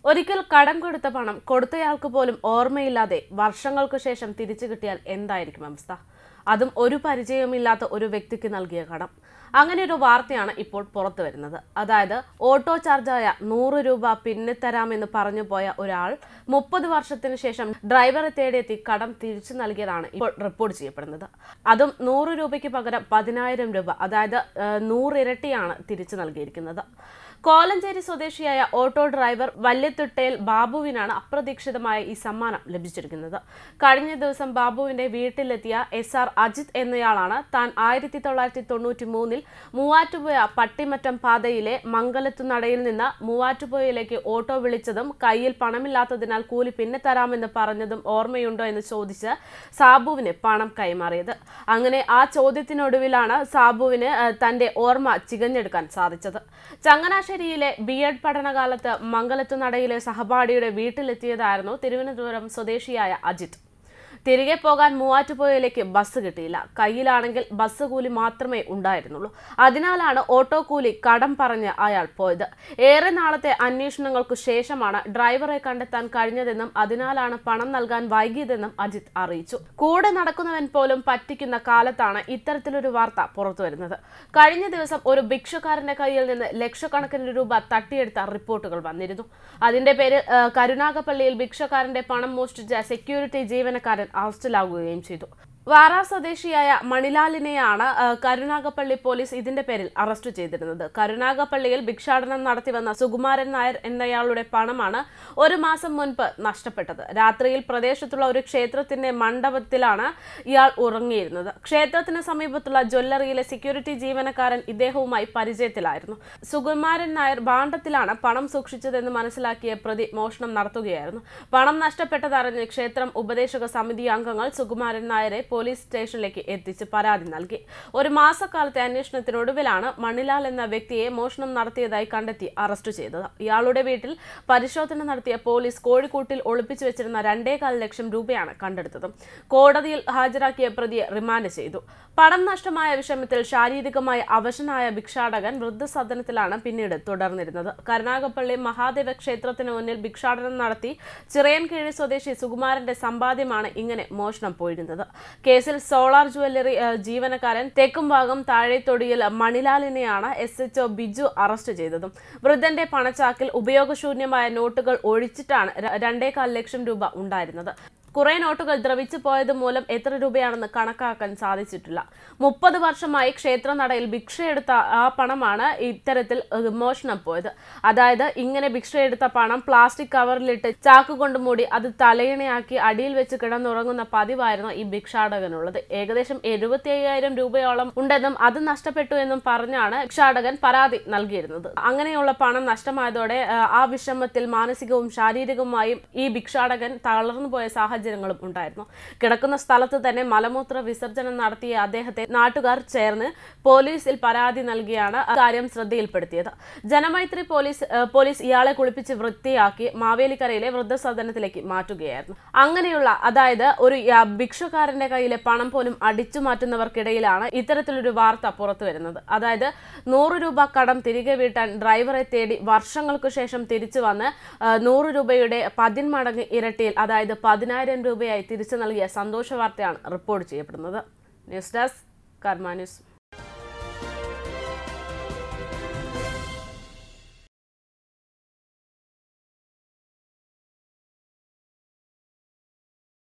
ഒരിക്കൽ കടം കൊടുത്ത പണം കൊടുത്തയാൾക്ക് പോലും ഓർമ്മയില്ലാതെ വർഷങ്ങൾക്ക് ശേഷം തിരിച്ചു കിട്ടിയാൽ എന്തായിരിക്കും അവസ്ഥ അതും ഒരു പരിചയവുമില്ലാത്ത ഒരു വ്യക്തിക്ക് നൽകിയ കടം അങ്ങനെ ഒരു വാർത്തയാണ് ഇപ്പോൾ പുറത്തു വരുന്നത് അതായത് ഓട്ടോ ചാർജായ നൂറ് രൂപ പിന്നെ തരാമെന്ന് പറഞ്ഞു പോയ ഒരാൾ മുപ്പത് വർഷത്തിന് ശേഷം ഡ്രൈവറെ തേടിയെത്തി കടം തിരിച്ചു നൽകിയതാണ് ഇപ്പോൾ റിപ്പോർട്ട് ചെയ്യപ്പെടുന്നത് അതും നൂറ് രൂപയ്ക്ക് പകരം പതിനായിരം രൂപ അതായത് ഏഹ്, നൂറിരട്ടിയാണ് തിരിച്ചു നൽകിയിരിക്കുന്നത് കോലഞ്ചേരി സ്വദേശിയായ ഓട്ടോ ഡ്രൈവർ വല്യത്തുട്ടയിൽ ബാബുവിനാണ് അപ്രതീക്ഷിതമായ ഈ സമ്മാനം ലഭിച്ചിരിക്കുന്നത് കഴിഞ്ഞ ദിവസം ബാബുവിന്റെ വീട്ടിലെത്തിയ എസ് ആർ അജിത് എന്നയാളാണ് താൻ ആയിരത്തി തൊള്ളായിരത്തി തൊണ്ണൂറ്റി മൂന്നിൽ മൂവാറ്റുപുഴ പട്ടിമറ്റം പാതയിലെ മംഗലത്തുനടയിൽ നിന്ന് മൂവാറ്റുപുഴയിലേക്ക് ഓട്ടോ വിളിച്ചതും കയ്യിൽ പണമില്ലാത്തതിനാൽ കൂലി പിന്നെ തരാമെന്ന് പറഞ്ഞതും ഓർമ്മയുണ്ടോ എന്ന് ചോദിച്ച് സാബുവിന് പണം കൈമാറിയത് അങ്ങനെ ആ ചോദ്യത്തിനൊടുവിലാണ് സാബുവിന് ആ, തന്റെ ഓർമ്മ ചികഞ്ഞെടുക്കാൻ സാധിച്ചത് ചങ്ങനാശ്ശേരിയിലെ ബി എഡ് പഠനകാലത്ത് മംഗലത്തുനടയിലെ സഹപാഠിയുടെ വീട്ടിലെത്തിയതായിരുന്നു തിരുവനന്തപുരം സ്വദേശിയായ അജിത് തിരികെ പോകാൻ മൂവാറ്റുപുഴയിലേക്ക് ബസ് കിട്ടിയില്ല കയ്യിലാണെങ്കിൽ ബസ് കൂലി മാത്രമേ ഉണ്ടായിരുന്നുള്ളൂ അതിനാലാണ് ഓട്ടോ കൂലി കടം പറഞ്ഞ് അയാൾ പോയത് ഏറെ നാളത്തെ അന്വേഷണങ്ങൾക്കു ശേഷമാണ് ഡ്രൈവറെ കണ്ടെത്താൻ കഴിഞ്ഞതെന്നും അതിനാലാണ് പണം നൽകാൻ വൈകിയതെന്നും അജിത് അറിയിച്ചു കൂടെ നടക്കുന്നവൻ പോലും പറ്റിക്കുന്ന കാലത്താണ് ഇത്തരത്തിലൊരു വാർത്ത പുറത്തുവരുന്നത് കഴിഞ്ഞ ദിവസം ഒരു ഭിക്ഷക്കാരന്റെ കയ്യിൽ നിന്ന് ലക്ഷക്കണക്കിന് രൂപ തട്ടിയെടുത്ത റിപ്പോർട്ടുകൾ വന്നിരുന്നു അതിന്റെ പേരിൽ ആ, കരുനാഗപ്പള്ളിയിൽ ഭിക്ഷക്കാരന്റെ പണം മോഷ്ടിച്ച സെക്യൂരിറ്റി ജീവനക്കാരൻ അറസ്റ്റിലാകുകയും ചെയ്തു വാറ സ്വദേശിയായ മണിലാലിനെയാണ് ആ, കരുനാഗപ്പള്ളി പോലീസ് ഇതിന്റെ പേരിൽ അറസ്റ്റ് ചെയ്തിരുന്നത് കരുനാഗപ്പള്ളിയിൽ ഭിക്ഷാടനം നടത്തി വന്ന സുകുമാരൻ നായർ എന്നയാളുടെ പണമാണ് ഒരു മാസം മുൻപ് നഷ്ടപ്പെട്ടത് രാത്രിയിൽ പ്രദേശത്തുള്ള ഒരു ക്ഷേത്രത്തിന്റെ മണ്ഡപത്തിലാണ് ഇയാൾ ഉറങ്ങിയിരുന്നത് ക്ഷേത്രത്തിന് സമീപത്തുള്ള ജ്വല്ലറിയിലെ സെക്യൂരിറ്റി ജീവനക്കാരൻ ഇദ്ദേഹവുമായി പരിചയത്തിലായിരുന്നു സുകുമാരൻ നായർ ഭാണ്ഡത്തിലാണ് പണം സൂക്ഷിച്ചതെന്ന് മനസ്സിലാക്കിയ പ്രതി മോഷണം നടത്തുകയായിരുന്നു പണം നഷ്ടപ്പെട്ടതറിഞ്ഞ് ക്ഷേത്രം ഉപദേശക സമിതി അംഗങ്ങൾ സുകുമാരൻ നായരെ പോലീസ് സ്റ്റേഷനിലേക്ക് എത്തിച്ച് പരാതി നൽകി ഒരു മാസക്കാലത്തെ അന്വേഷണത്തിനൊടുവിലാണ് മണിലാൽ എന്ന വ്യക്തിയെ മോഷണം നടത്തിയതായി കണ്ടെത്തി അറസ്റ്റ് ചെയ്തത് ഇയാളുടെ വീട്ടിൽ പരിശോധന നടത്തിയ പോലീസ് കോഴിക്കോട്ടിൽ ഒളിപ്പിച്ചു വെച്ചിരുന്ന രണ്ടേകാൽ ലക്ഷം രൂപയാണ് കണ്ടെടുത്തത് കോടതിയിൽ ഹാജരാക്കിയ പ്രതിയെ റിമാൻഡ് ചെയ്തു പണം നഷ്ടമായ വിഷമത്തിൽ ശാരീരികമായി അവശനായ ഭിക്ഷാടകൻ വൃദ്ധസദനത്തിലാണ് പിന്നീട് തുടർന്നിരുന്നത് കരുനാഗപ്പള്ളി മഹാദേവ ക്ഷേത്രത്തിന് മുന്നിൽ ഭിക്ഷാടനം നടത്തി ചിറയൻകീഴ് സ്വദേശി സുകുമാരന്റെ സമ്പാദ്യമാണ് ഇങ്ങനെ മോഷണം പോയിരുന്നത് കേസിൽ സോളാർ ജ്വല്ലറി ഏഹ്, ജീവനക്കാരൻ തെക്കുംഭാഗം താഴെത്തൊടിയിൽ മണിലാലിനെയാണ് എസ് എച്ച് ബിജു അറസ്റ്റ് ചെയ്തതും വൃദ്ധന്റെ പണച്ചാക്കിൽ ഉപയോഗശൂന്യമായ നോട്ടുകൾ ഒഴിച്ചിട്ടാണ് ര- രണ്ടേകാൽ ലക്ഷം രൂപ ഉണ്ടായിരുന്നത് കുറെ നോട്ടുകൾ ദ്രവിച്ചു പോയത് മൂലം എത്ര രൂപയാണെന്ന് കണക്കാക്കാൻ സാധിച്ചിട്ടില്ല മുപ്പത് വർഷമായി ക്ഷേത്രനടയിൽ ഭിക്ഷയെടുത്ത ആ പണമാണ് ഇത്തരത്തിൽ ഏഹ്, മോഷണം പോയത് അതായത് ഇങ്ങനെ ഭിക്ഷയെടുത്ത പണം പ്ലാസ്റ്റിക് കവറിലിട്ട് ചാക്ക് കൊണ്ട് മൂടി അത് തലയിണയാക്കി അടിയിൽ വെച്ച് കിടന്നുറങ്ങുന്ന പതിവായിരുന്നു ഈ ഭിക്ഷാടകനുള്ളത് ഏകദേശം എഴുപത്തി അയ്യായിരം രൂപയോളം ഉണ്ടെന്നും അത് നഷ്ടപ്പെട്ടു എന്നും പറഞ്ഞാണ് ഭിക്ഷാടകൻ പരാതി നൽകിയിരുന്നത് അങ്ങനെയുള്ള പണം നഷ്ടമായതോടെ ഏഹ്, ആ വിഷമത്തിൽ മാനസികവും ശാരീരികവുമായും ഈ ഭിക്ഷാടകൻ തളർന്നു പോയ സാഹചര്യങ്ങളും ഉണ്ടായിരുന്നു കിടക്കുന്ന സ്ഥലത്ത് തന്നെ മലമൂത്ര വിസർജനം നടത്തിയ അദ്ദേഹത്തെ നാട്ടുകാർ ചേർന്ന് പോലീസിൽ പരാതി നൽകിയാണ് കാര്യം ശ്രദ്ധയിൽപ്പെടുത്തിയത് ജനമൈത്രി പോലീസ് ഏഹ്, പോലീസ് ഇയാളെ കുളിപ്പിച്ച് വൃത്തിയാക്കി മാവേലിക്കരയിലെ വൃദ്ധസദനത്തിലേക്ക് മാറ്റുകയായിരുന്നു അങ്ങനെയുള്ള അതായത് ഒരു യ- ഭിക്ഷക്കാരന്റെ കയ്യിലെ പണം പോലും അടിച്ചു മാറ്റുന്നവർക്കിടയിലാണ് ഇത്തരത്തിലൊരു വാർത്ത പുറത്തു വരുന്നത് അതായത് നൂറ് രൂപ കടം തിരികെ വീട്ടാൻ ഡ്രൈവറെ തേടി വർഷങ്ങൾക്ക് ശേഷം തിരിച്ചു വന്ന് ആ, നൂറ് രൂപയുടെ പതിന്മടങ്ങ് ഇരട്ടിയിൽ അതായത് പതിനായിരം രൂപയായി തിരിച്ചു നൽകിയ സന്തോഷ വാർത്തയാണ് റിപ്പോർട്ട് ചെയ്യപ്പെടുന്നത് ന്യൂസ് ഡെസ്ക് കർമ്മ ന്യൂസ്